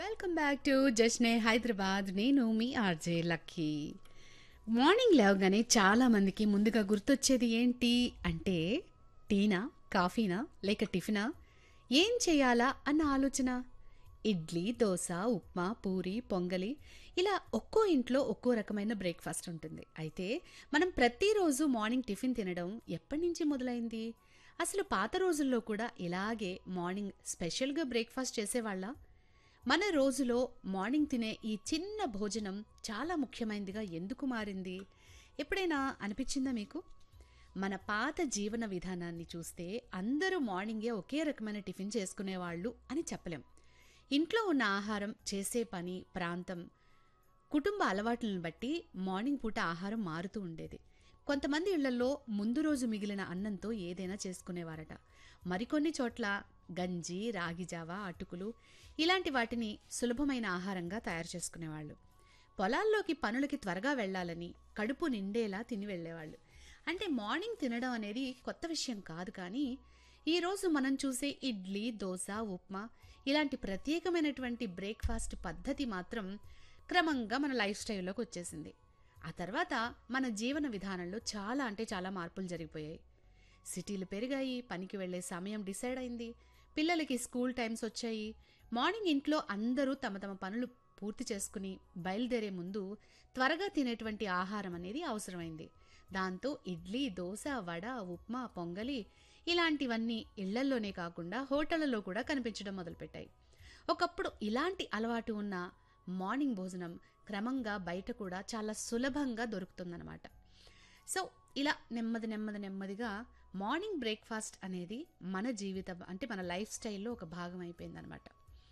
welcome back to Jashne Hyderabad నేను మీ RJ lucky morning లేవగానే చాలా మందికి ముందుగా గుర్తొచ్చేది ఏంటి అంటే టీనా కాఫీనా లేక టిఫినా ఏం చేయాలా అన్న ఆలోచన ఇడ్లీ దోశ ఉప్మా పూరి పొంగలి ఇలా ఒక్కో ఇంట్లో ఒక్కో రకమైన బ్రేక్ఫాస్ట్ ఉంటుంది అయితే మనం ప్రతిరోజు మార్నింగ్ టిఫిన్ తినడం ఎప్పటి నుంచి మొదలైంది అసలు పాత రోజుల్లో కూడా ఇలాగే మార్నింగ్ స్పెషల్గా బ్రేక్ఫాస్ట్ చేసేవాళ్ళ మన రోజులో మార్నింగ్ తినే ఈ చిన్న భోజనం చాలా ముఖ్యమైనదిగా ఎందుకు మారింది ఎప్పుడైనా అనిపించిందా మీకు మన పాత జీవన విధానాన్ని చూస్తే అందరూ మార్నింగే ఒకే రకమైన టిఫిన్ చేసుకునేవాళ్ళు అని చెప్పలేం ఇంట్లో ఉన్న ఆహారం చేసే పని ప్రాంతం కుటుంబ అలవాట్లను బట్టి మార్నింగ్ పూట ఆహారం మారుతూ ఉండేది కొంతమంది ఇళ్లలో ముందు రోజు మిగిలిన అన్నంతో ఏదైనా చేసుకునేవారట మరికొన్ని చోట్ల గంజి రాగి జావా అటుకులు ఇలాంటి వాటిని సులభమైన ఆహారంగా తయారు చేసుకునేవాళ్ళు పొలాల్లోకి పనులకి త్వరగా వెళ్ళాలని కడుపు నిండేలా తిని వెళ్ళేవాళ్ళు అంటే మార్నింగ్ తినడం అనేది కొత్త విషయం కాదు కానీ ఈరోజు మనం చూసే ఇడ్లీ దోశ ఉప్మా ఇలాంటి ప్రత్యేకమైనటువంటి బ్రేక్ఫాస్ట్ పద్ధతి మాత్రం క్రమంగా మన లైఫ్ స్టైల్లోకి వచ్చేసింది ఆ తర్వాత మన జీవన విధానంలో చాలా అంటే చాలా మార్పులు జరిగిపోయాయి సిటీలు పెరిగాయి పనికి వెళ్ళే సమయం డిసైడ్ అయింది పిల్లలకి స్కూల్ టైమ్స్ వచ్చాయి మార్నింగ్ ఇంట్లో అందరూ తమ తమ పనులు పూర్తి చేసుకుని బయలుదేరే ముందు త్వరగా తినేటువంటి ఆహారం అనేది అవసరమైంది దాంతో ఇడ్లీ దోశ వడ ఉప్మా పొంగలి ఇలాంటివన్నీ ఇళ్లల్లోనే కాకుండా హోటళ్లలో కూడా కనిపించడం మొదలుపెట్టాయి ఒకప్పుడు ఇలాంటి అలవాటు ఉన్న మార్నింగ్ భోజనం క్రమంగా బయట కూడా చాలా సులభంగా దొరుకుతుందన్నమాట సో ఇలా నెమ్మది నెమ్మది నెమ్మదిగా మార్నింగ్ బ్రేక్ఫాస్ట్ అనేది మన జీవితం అంటే మన లైఫ్ స్టైల్లో ఒక భాగం అయిపోయిందనమాట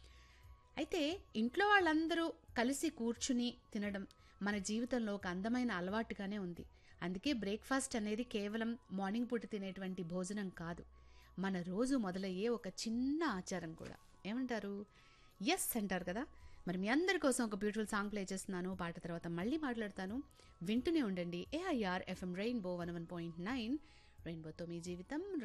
అయితే ఇంట్లో వాళ్ళందరూ కలిసి కూర్చుని తినడం మన జీవితంలో ఒక అందమైన అలవాటుగానే ఉంది అందుకే బ్రేక్ఫాస్ట్ అనేది కేవలం మార్నింగ్ పూట తినేటువంటి భోజనం కాదు మన రోజు మొదలయ్యే ఒక చిన్న ఆచారం కూడా ఏమంటారు ఎస్ అంటారు కదా మరి మీ అందరి కోసం ఒక బ్యూటిఫుల్ సాంగ్ ప్లే చేస్తున్నాను పాట తర్వాత మళ్ళీ మాట్లాడతాను వింటూనే ఉండండి AIR FM rainbow one one point nine రెయిన్బోతో మీ జీవితం